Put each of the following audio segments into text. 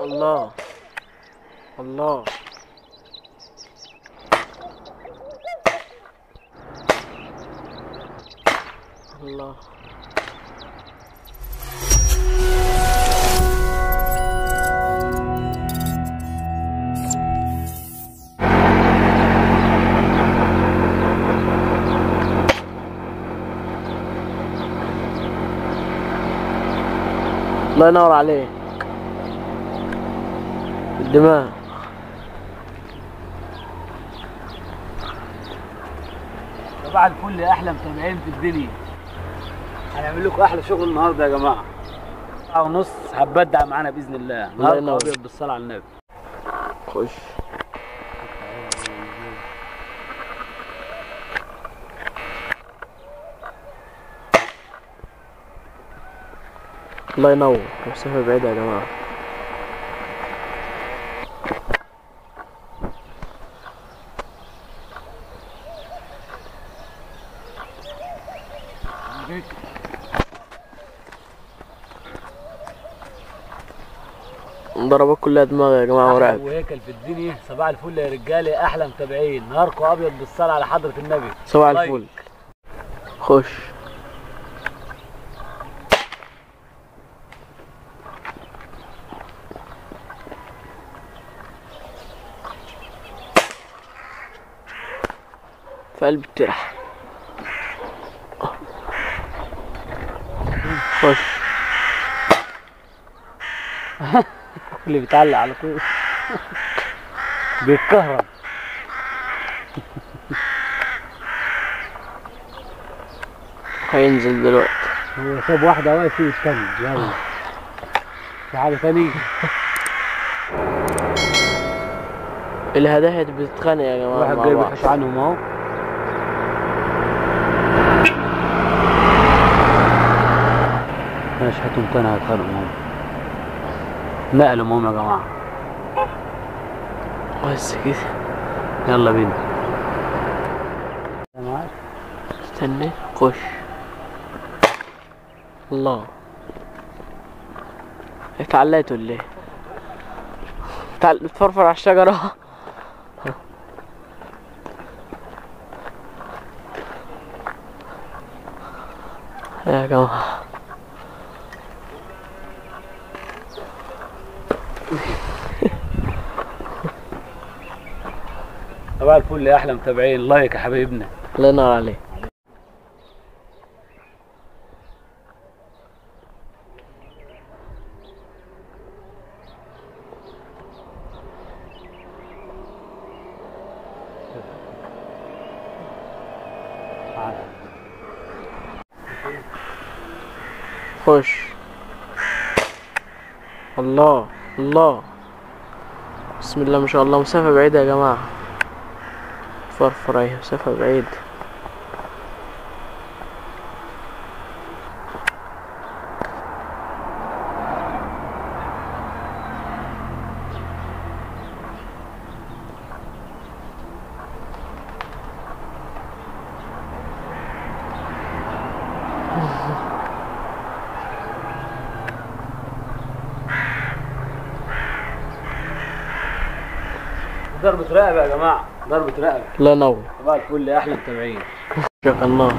الله الله الله الله ينور عليك الدماغ صباح الفل يا احلى متابعين في الدنيا هنعمل لكم احلى شغل النهارده يا جماعه ساعه ونص هتبدع معانا باذن الله الله نهار ينور. ابيض بالصلاه على النبي خش الله ينور مسافة بعيدة يا جماعة ضربات كلها دماغ يا جماعة أحلى ورعب وهيكل في الدنيا صباح الفل يا رجاله احلى متابعين نهاركم ابيض بالصلاه على حضره النبي صباح لايك. الفل خش في قلب الترح خش اللي بيتعلق على طول بيتكهرب هينزل دلوقتي هو ساب واحده واقف فيه يستنى يلا في حاجه ثانيه الهداهد بتتخانق يا جماعة واحد مع جاي بعض. بيحش عنهم اهو ماشي هاتهم تاني هيتخانقوا هم نقلوا هم يا جماعه بس كده يلا بينا أنا معاك. استنى خش الله اتعلقت ولا ايه تعال تفرفر على الشجرة يا جماعة صباح الفل يا احلى متابعين لايك يا حبايبنا الله ينور عليك خش الله الله بسم الله ما شاء الله مسافة بعيدة يا جماعة فرفر اهي مسافة بعيد ضربة رقبة يا جماعة ضربة رقبة الله ينور صباح الفل يا احلى متابعين شغلناه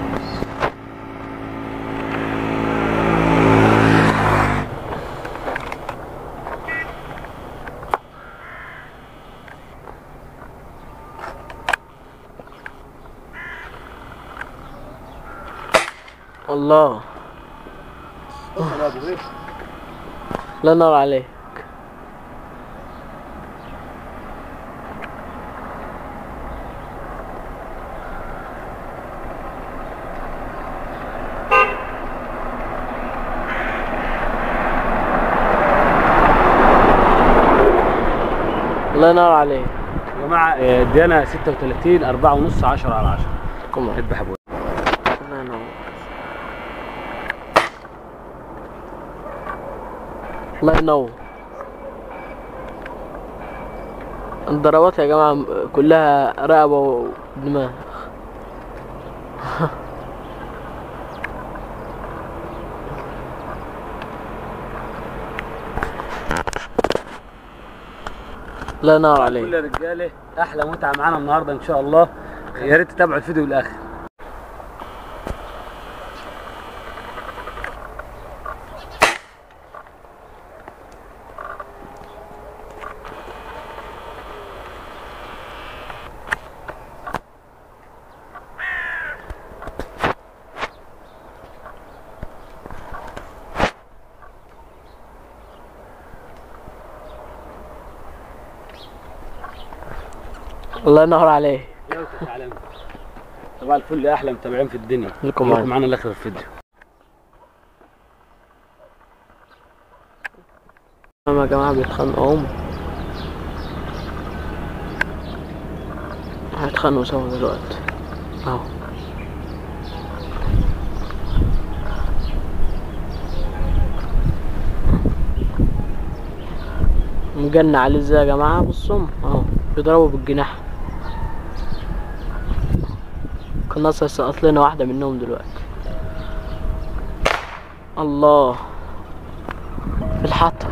الله الله ينور عليك الله ينور عليك يا جماعة آه، ادينا 36 4 ونص 10 على 10 كم اذبح ابويا الله ينور الله ينور الضربات يا جماعة كلها رقبة ودماغ الله ينور كل عليك الرجاله احلى متعه معانا النهارده ان شاء الله يا ريت تتابعوا الفيديو للاخر الله ينور عليك طبعا الفل احلى متابعين في الدنيا لكم خليكم معنا. معانا لاخر الفيديو هم يا جماعة بيتخانقوا هم هيتخانقوا سوا دلوقتي اهو مجنى عليه ازاي يا جماعة بصوا اهو بيضربوا بالجناح القناص هيسقط لنا واحدة منهم دلوقتي الله في الحطب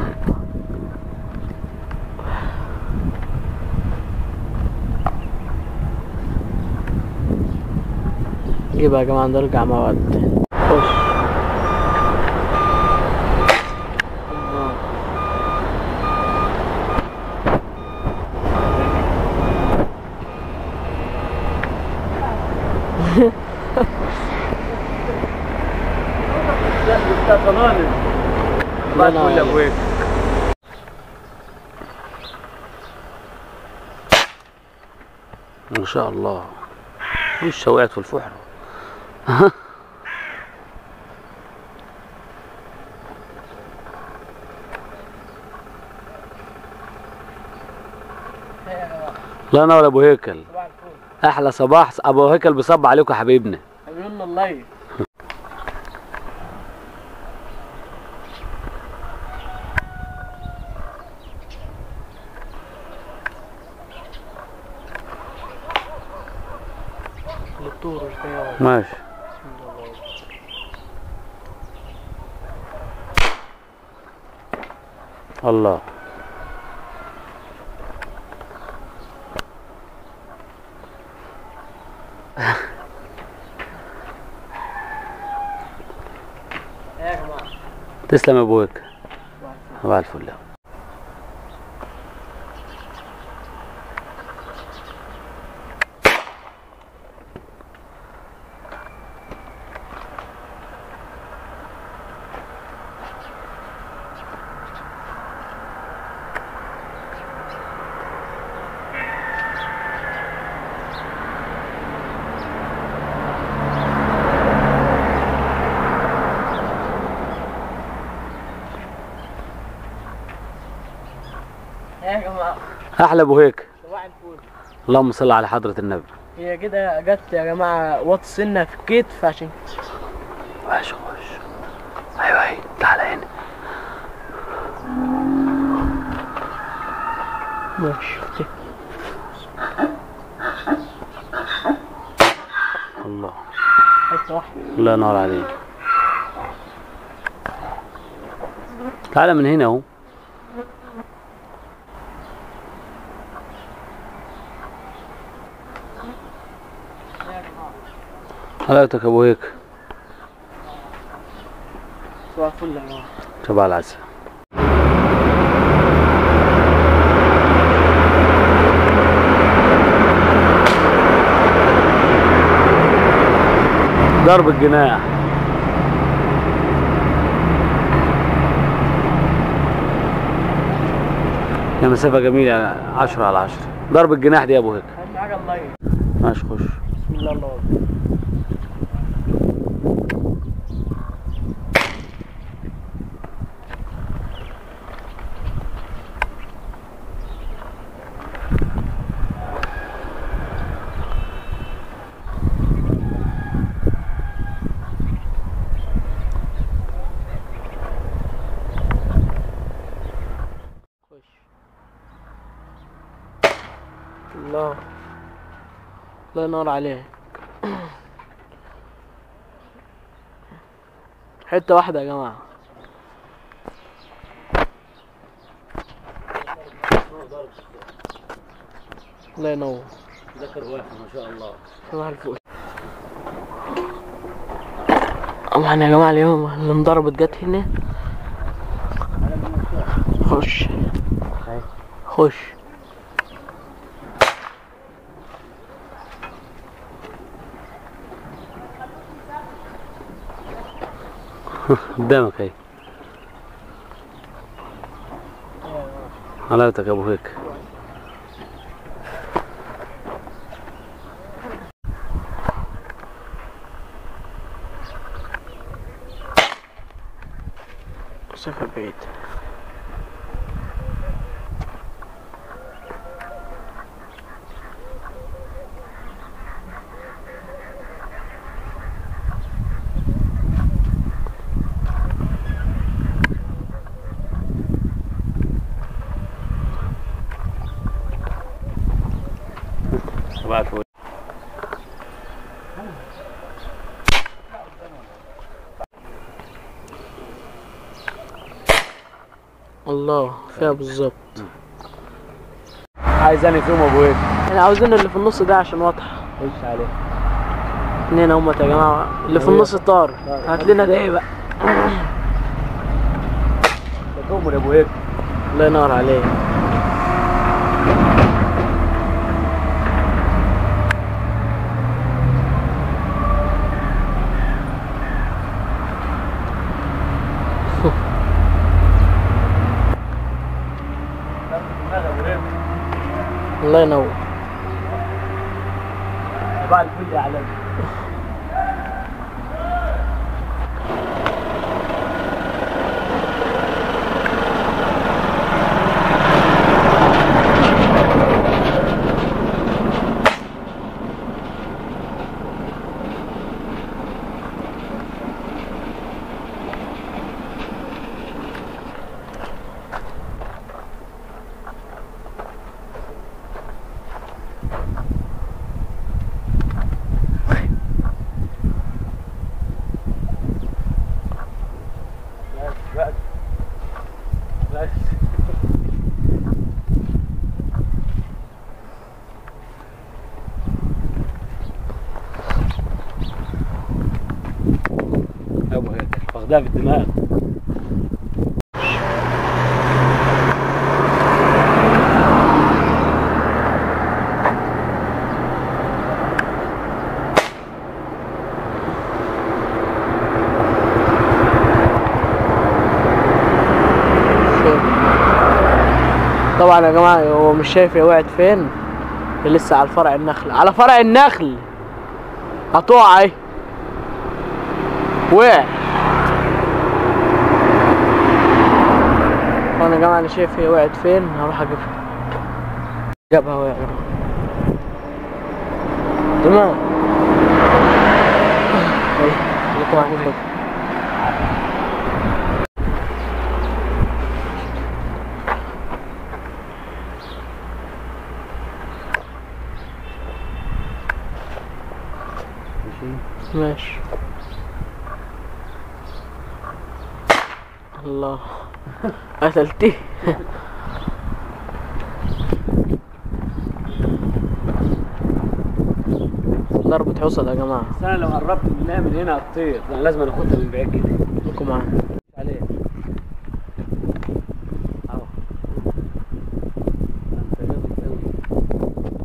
جيبها يا جماعة نرجع مع بعض خش الله. طبعا الله الفل يا ينور ابويا ما شاء الله وش وقعت في الفحرة الله ينور يا ابو هيكل صباح الفل احلى صباح ابو هيكل بيصب عليكم يا حبيبنا حبيبنا الله للطور مش جاي ماشي الله يا جماعة تسلم يا ابو هيكل صباح الفل يا جماعة احلى ابو هيكل صباح الفل اللهم صل على حضرة النبي هي كده جت يا جماعة وط سنة في الكتف عشان خش خش ايوه ايوه تعالى هنا ماشي الله حتة واحدة الله ينور عليك تعالى من هنا اهو حلاوتك يا ابو هيك صباح الفل يا جماعة صباح العسل ضرب الجناح يا مسافة جميلة عشرة على عشرة ضرب الجناح دي يا ابو هيك أهم حاجة الله يهديك. ماشي خش بسم الله الله أكبر. خش الله الله ينور عليك حتة واحدة يا جماعة ضرب الله ينور ذكر واحد ما شاء الله صباح الفل طبعا يا جماعة اليوم اللي انضربت جت هنا خش خش قدامك اهي حلاوتك يا ابو هيك مسافة بعيد صباح الفل الله فيها بالظبط عايز انا فيهم ابو هيك احنا عاوزين اللي في النص ده عشان واضحة خش عليه اتنين اهمت يا جماعة اللي في النص طار هات لنا ده ايه بقى ده تؤمر يا ابو هيك الله ينور عليك دماغ ابو هيك الله ينور صباح الفل يا علي بس بس يا ابو هيك واخدها في الدماغ طبعا يا جماعة هو مش شايف هي وقعت فين هي لسه على فرع النخل على فرع النخل هتقع اهي وقع طبعا يا جماعة انا شايف هي وقعت فين هروح اجيبها جابها وقع تمام اهي خليكم معايا كده. ماشي الله قتلتيه ضربة حصل يا جماعة بس انا لو قربت منها من هنا هتطير انا لازم اخدها من بعيد كده خليكم معايا عليه اهو انت جامد قوي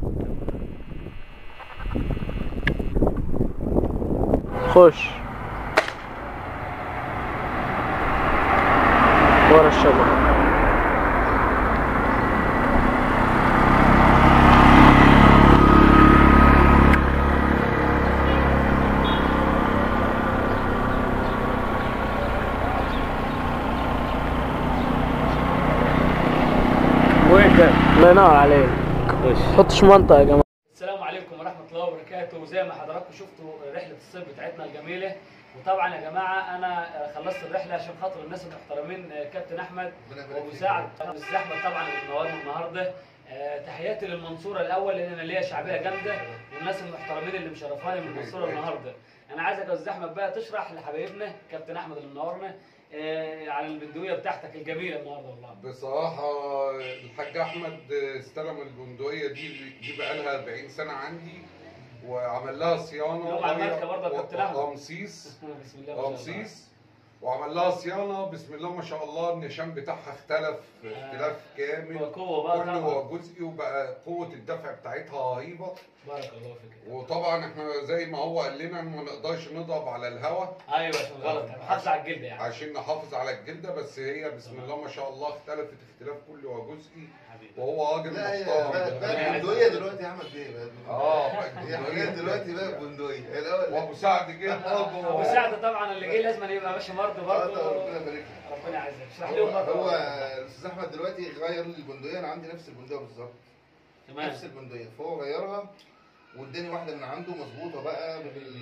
خش ورا الشجرة وين ده؟ الله ينور عليك خش حطش منطقة يا جماعة السلام عليكم ورحمة الله وبركاته وزي ما حضراتكم شفتوا رحلة الصيف بتاعتنا الجميلة وطبعا يا جماعة أنا خلصت الرحلة عشان خاطر الناس المحترمين كابتن أحمد وأبو سعد الأستاذ أحمد طبعا اللي منورنا النهاردة آه، تحياتي للمنصورة الأول لأن أنا ليا شعبية جامدة والناس المحترمين اللي مشرفاني من المنصورة النهاردة أنا عايزك يا أستاذ أحمد بقى تشرح لحبايبنا كابتن أحمد اللي منورنا آه، على البندقيه بتاعتك الجميله النهارده والله بصراحة الحاج أحمد استلم البندقية دي دي بقالها 40 سنة عندي وعمل لها صيانة يوم على الماركة برضه يا كابتن أحمد. رمسيس بسم الله ما شاء الله رمسيس وعمل لها صيانة بسم الله ما شاء الله النشان بتاعها اختلف اختلاف كامل وقوه بقى كله طبعا هو جزئي وبقى قوة الدفع بتاعتها رهيبة بارك الله فيك وطبعا احنا زي ما هو قال لنا ما نقدرش نضرب على الهواء ايوه عشان غلط حافظ على الجلد يعني عشان نحافظ على الجلدة بس هي بسم الله ما شاء الله اختلفت اختلاف كله وجزئي حبيبي وهو راجل لا هي محترم بقت بقت بندقية دلوقتي يا احمد بيه بقت اه هي حاليا دلوقتي بقت بندقية هي الاول وابو سعد جه ابو برضه سعد طبعا اللي جه لازم يبقى ماشي برضه آه، طبعا برضه ربنا يبارك له. ربنا يعزك اشرح هو لهم برضه هو الاستاذ احمد دلوقتي غير لي البندقية انا عندي نفس البندقية بالظبط تمام نفس البندقية فهو غيرها واداني واحدة من عنده مظبوطة بقى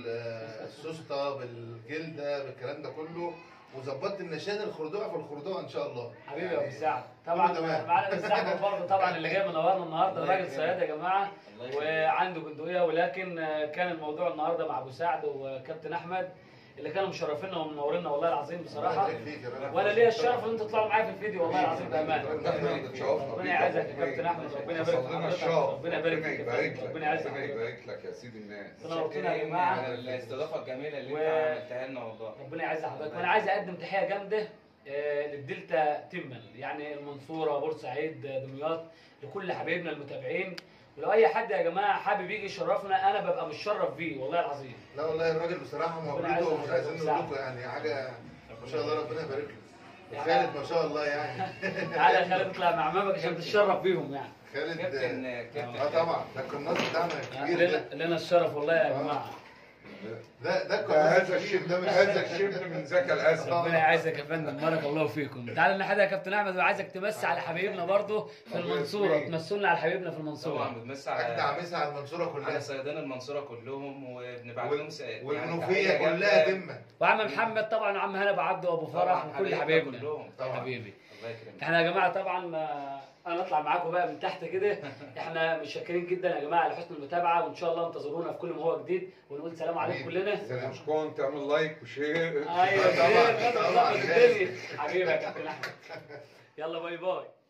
بالسوسته بالجلدة بالكلام ده كله وظبطت النشان الخردوع في الخردوع ان شاء الله حبيبي يا ابو يعني سعد طبعا كله تمام. معانا الاستاذ احمد برضه طبعا اللي جاي منورنا النهارده الله راجل يكرمك. صياد يا جماعه الله يخليك. وعنده بندقيه ولكن آه، كان الموضوع النهارده مع ابو سعد وكابتن احمد اللي كانوا مشرفينا ومنورينا والله العظيم بصراحه الله يبارك فيك يا رب. وانا ليا الشرف ان انتوا تطلعوا معايا في الفيديو والله العظيم بامانه احنا اللي اتشرفنا ربنا بيك يعزك يا أبو كابتن احمد ربنا يبارك في حصل لنا حضرتك الشرف ربنا يبارك فيك يا يبارك فندم. لك ربنا يعزك ربنا حضرتك. يبارك لك يا سيد الناس نورتونا يا شاكرين جماعه على الاستضافه الجميله اللي و- انت عملتها لنا والله ربنا يعز حضرتك وانا عايز اقدم تحيه جامده آه، للدلتا تما يعني المنصوره بورسعيد آه، دمياط لكل حبايبنا المتابعين ولو اي حد يا جماعه حابب يجي يشرفنا انا ببقى متشرف بيه والله العظيم لا والله الراجل بصراحة ربنا مولود يعزك ومش عايزين ويسعدك. نقول لكم يعني حاجة ما شاء الله ربنا يبارك له وخالد ما شاء الله يعني تعالى يا خالد اطلع مع مامك عشان تتشرف بيهم يعني خالد كابتن اه كابتن طبعا ده القناص بتاعنا الكبير لنا ده لنا الشرف والله يا آه. جماعه ده ده ده القناص هذا الكبير الشبل ده مش هذا الشبل من ذاك الاسد ربنا يعزك يا فندم بارك الله فيكم تعالى لنا حدا يا كابتن احمد وعايزك تمسي على حبايبنا برضه في الله المنصوره يسلمك. تمسونا على حبايبنا في طبعا المنصوره بنمس اجدع على مسا على المنصورة على كلها صيادين المنصوره كلهم وبنبعت وال- لهم س- يعني والمنوفية تحية كلها جامدة. تمة وعم محمد طبعا وعم هنا ابو عبده وابو فرح طبعاً وكل حبايبنا كلهم طبعاً. حبيبي الله يكرمك احنا يا جماعه طبعا آه، انا اطلع معاكم بقى من تحت كده احنا متشكرين جدا يا جماعه على حسن المتابعه وان شاء الله انتظرونا في كل ما هو جديد ونقول سلام عليكم كلنا اذا مشكور تعمل لايك وشير ايوه طبعاً، كده، طبعاً. نظبط الدنيا. حبيبي يا كابتن احمد يلا باي باي